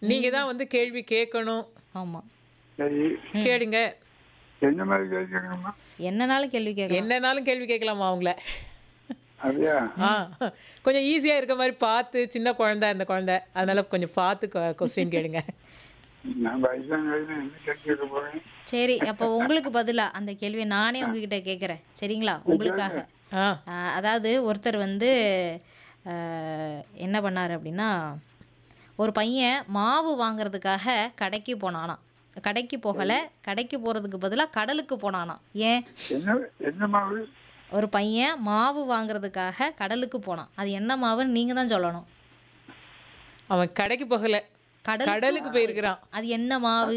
நீங்க தான் வந்து கேள்வி கேட்கணும் ஆமா சரி கேளுங்க என்ன மாதிரி கேட்கணுமா என்னனாலும் கேள்வி கேட்கலாம் என்னனாலும் கேள்வி கேட்கலாமா அவங்கள அப்படியா ஆ கொஞ்சம் ஈஸியா இருக்க மாதிரி பார்த்து சின்ன குழந்தை இந்த குழந்தை அதனால கொஞ்சம் பார்த்து கொஸ்டின் கேளுங்க நான் வயசான வயசுல என்ன கேட்க போறேன் சரி அப்போ உங்களுக்கு பதிலா அந்த கேள்வியை நானே உங்ககிட்ட கேட்குறேன் சரிங்களா உங்களுக்காக ஆ ஆ, அதாவது ஒருத்தர் வந்து ஆ, என்ன பண்ணார் அப்படின்னா ஒரு பையன் மாவு வாங்குறதுக்காக கடைக்கு போனானாம் கடைக்கு போகலை கடைக்கு போகிறதுக்கு பதிலாக கடலுக்கு போனானாம் ஏன் என்ன என்ன மாவு ஒரு பையன் மாவு வாங்குறதுக்காக கடலுக்கு போனான் அது என்ன மாவுன்னு நீங்கள் தான் சொல்லணும் அவன் கடைக்கு போகல கடலுக்கு கடலுக்கு போயிருக்கிறான் அது என்ன மாவு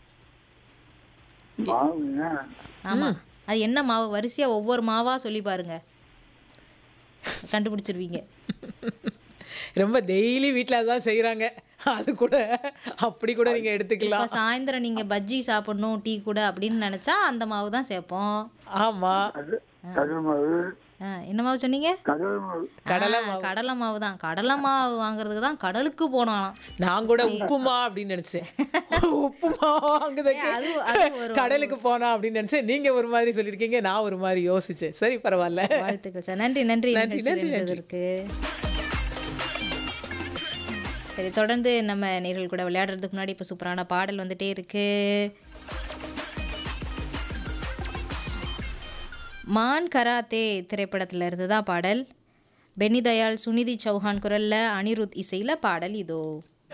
மாவுன்னா ஆமாம் அது என்ன மாவு வரிசையாக ஒவ்வொரு மாவாக சொல்லி பாருங்க கண்டுபிடிச்சிருவீங்க ரொம்ப டெய்லி வீட்டில் அதான் செய்கிறாங்க அது கூட அப்படி கூட நீங்கள் இப்போ எடுத்துக்கலாம் சாயந்தரம் நீங்கள் பஜ்ஜி சாப்பிடணும் டீ கூட அப்படின்னு நினச்சா அந்த மாவு தான் சேர்ப்போம் ஆமாம் அது கடல் மாவு ஆ, என்ன மாவு சொன்னீங்க கடல் மாவு கடலை ஆ, கடலை மாவு தான் கடலை மாவு வாங்குறதுக்கு தான் கடலுக்கு போனாலாம் நான் கூட உப்புமா அப்படின்னு நினைச்சேன் உப்புமா வாங்குறதுக்கு அது அது ஒரு கடலுக்கு போனா அப்படின்னு நினைச்சேன் நீங்க ஒரு மாதிரி சொல்லியிருக்கீங்க நான் ஒரு மாதிரி யோசிச்சேன் சரி பரவாயில்ல வாழ்த்துக்கள் சார் நன்றி நன்றி நன்றி, நிகழ்ச்சியில் நன்றி, நன்றி. இருந்ததற்கு சரி தொடர்ந்து நம்ம நேர்கள் கூட விளையாடுறதுக்கு முன்னாடி இப்போ சூப்பரான பாடல் வந்துட்டே இருக்கு மான் கராத்தே திரைப்படத்துல இருந்து தான் பாடல் பென்னி தயாள் சுனிதி சௌஹான் குரல்ல அனிருத் இசையில பாடல் இதோ